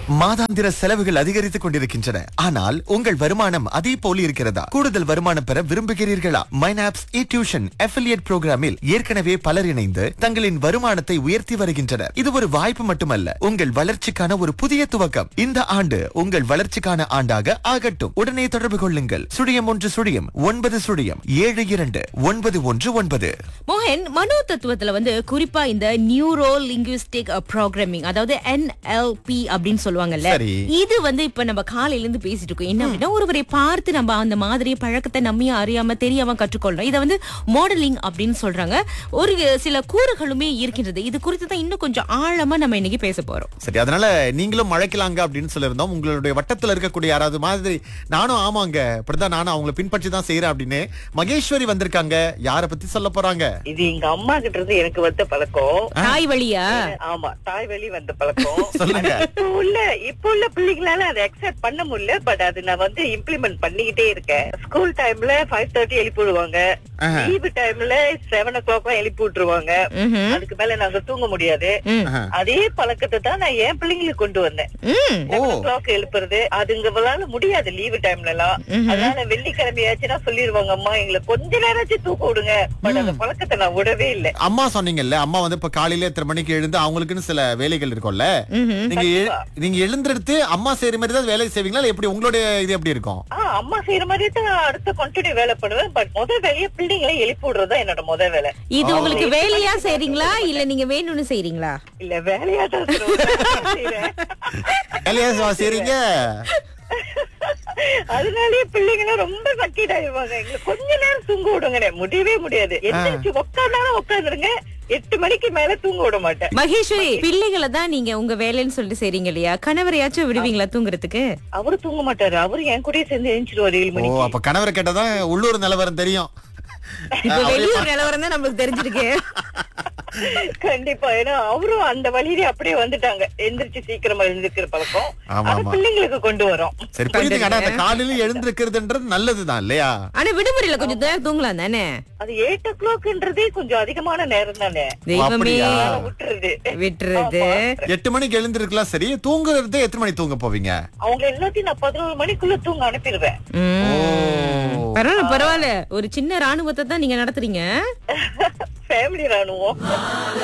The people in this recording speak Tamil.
மாதாந்திர செலவுகள் அதிகரித்துக் கொண்டிருக்கின்றன ஆனால் உங்கள் வருமானம் அதே போல் இருக்கிறதா கூடுதல் வருமானம் பெற விரும்புகிறீர்களா மைனாப்ஸ் இ டியூஷன் அஃபிலியேட் புரோகிராமில் ஏற்கனவே பலர் இணைந்து தங்களின் வருமானத்தை உயர்த்தி வருகின்றனர் இது ஒரு வாய்ப்பு மட்டுமல்ல உங்கள் வளர்ச்சிக்கான ஒரு புதிய துவக்கம் இந்த ஆண்டு உங்கள் வளர்ச்சிக்கான ஆண்டாக ஆகட்டும் உடனே தொடர்பு கொள்ளுங்கள் சுழியம் ஒன்று சுழியம் ஒன்பது சுழியம் ஏழு இரண்டு ஒன்பது ஒன்று ஒன்பது மோகன் மனோ தத்துவத்துல வந்து குறிப்பா இந்த நியூரோ லிங்குவிஸ்டிக் ப்ரோக்ராமிங் அதாவது என்எல்பி அப்படின்னு சொல்லுவாங்கல்ல சரி. இது வந்து இப்ப நம்ம காலையில இருந்து பேசிட்டு இருக்கோம் என்ன அப்படின்னா ஒருவரை பார்த்து நம்ம அந்த மாதிரி பழக்கத்தை நம்மையும் அறியாம தெரியாம கற்றுக்கொள்ளணும் இதை வந்து மாடலிங் அப்படின்னு சொல்றாங்க ஒரு சில கூறுகளுமே இருக்கின்றது இது குறித்து தான் இன்னும் கொஞ்சம் ஆழமா நம்ம இன்னைக்கு பேச போறோம் சரி அதனால நீங்களும் மழைக்கலாங்க அப்படின்னு சொல்லியிருந்தோம் உங்களுடைய வட்டத்துல இருக்கக்கூடிய யாராவது மாதிரி நானும் ஆமாங்க இப்படிதான் நானும் அவங்கள பின்பற்றி தான் செய்யறேன் அப்படின்னு மகேஸ்வரி வந்திருக்காங்க யார பத்தி சொல்ல போறாங்க இது எங்க அம்மா கிட்ட இருந்து எனக்கு வந்த பழக்கம் தாய் வழியா ஆமா தாய் வழி வந்த பழக்கம் சொல்லுங்க. அது இப்ப உள்ள இப்ப உள்ள பிள்ளைங்களால அதை அக்செப்ட் பண்ண முடியல பட் அது நான் வந்து இம்ப்ளிமெண்ட் பண்ணிக்கிட்டே இருக்கேன் ஸ்கூல் டைம்ல ஃபைவ் தேர்ட்டி எழுப்பி விடுவாங்க ஆஹா. லீவு டைம்ல செவன் ஓ கிளாக் எழுப்பி விட்டுருவாங்க ம்ஹும். அதுக்கு மேல நாங்க தூங்க முடியாது ம். ஆஹா. அதே பழக்கத்தை தான் நான் என் பிள்ளைங்களுக்கு கொண்டு வந்தேன் ம். செவன் ஓ கிளாக் எழுப்புறது அதுங்களால முடியாது லீவு டைம்ல எல்லாம் அதனால வெள்ளிக்கிழமையாச்சுன்னா சொல்லிருவாங்க அம்மா எங்களை கொஞ்ச நேரமாச்சும் தூக்க விடுங்க பட் அந்த பழக்கத்தை நான் விடவே இல்லை அம்மா சொன்னீங்கல்ல அம்மா வந்து இப்ப காலையில எத்தனை மணிக்கு எழுந்து அவங்களுக்குன்னு சில வேலைகள் இருக்கும்ல ம்ஹும். நீங்க எ- நீங்க எழுந்திருத்து அம்மா செய்யற மாதிரி தான் வேலை செய்வீங்களா இல்ல எப்படி உங்களுடைய இது எப்படி இருக்கும் ஆ அம்மா செய்யற மாதிரி தான் நான் அடுத்த கண்டினியூ வேலை பண்ணுவேன் பட் முத வேலையை பிள்ளைங்களை எழுப்பி விடுறது தான் என்னோட முத வேலை இது உங்களுக்கு வேலையா செய்றீங்களா இல்ல நீங்க வேணும்னு செய்றீங்களா இல்ல வேலையா தான் செய்றேன். வேலையா செய்றீங்க அதனாலயே பிள்ளைங்களும் ரொம்ப சக்கீட் ஆயிடுவாங்க எங்களை கொஞ்ச நேரம் தூங்க விடுங்க முடியவே முடியாது எந்திரிச்சு உட்காந்தாலும் உட்காந்துருங்க எட்டு மணிக்கு மேல தூங்க விட மாட்டேன் மகேஸ்வரி பிள்ளைகளை தான் நீங்க உங்க வேலைன்னு சொல்லிட்டு செய்றீங்க இல்லையா கணவரையாச்சும் விடுவீங்களா தூங்குறதுக்கு அவரு தூங்க மாட்டாரு அவரு என் கூடயே சேர்ந்து எழுந்திருவாரு ஏழு ஓ மணிக்கு அப்ப கணவரை கேட்டதான் உள்ளூர் நிலவரம் தெரியும் இப்ப வெளியூர் நிலவரம் தான் நம்மளுக்கு தெரிஞ்சிருக்கு கண்டிப்பா ஏன்னா அவரும் அந்த வழியிலே அப்படியே வந்துட்டாங்க எந்திரிச்சு சீக்கிரமா எழுந்திருக்கிற பழக்கம் ஆமா, அது ஆமா. பிள்ளைங்களுக்கு கொண்டு வரோம் சரி புரியுதுங்க ஆனா அந்த காலையில எழுந்திருக்கிறதுன்றது நல்லதுதான் இல்லையா ஆனா விடுமுறையில கொஞ்சம் நேரம் தூங்கலாம் தானே அது எயிட் ஓ கிளாக்ன்றதே கொஞ்சம் அதிகமான நேரம் தானே தெய்வமே அப்படியா? விட்டுறது விட்டுறது எட்டு மணிக்கு எழுந்திருக்கலாம் சரி தூங்குறது எத்தனை மணி தூங்க போவீங்க அவங்க எல்லாத்தையும் நான் பதினோரு மணிக்குள்ள தூங்க அனுப்பிடுவேன் ம். ஓ பரவாயில்ல பரவாயில்ல ஒரு சின்ன ராணுவத்தை தான் நீங்க நடத்துறீங்க ஃபேமிலி ராணுவம்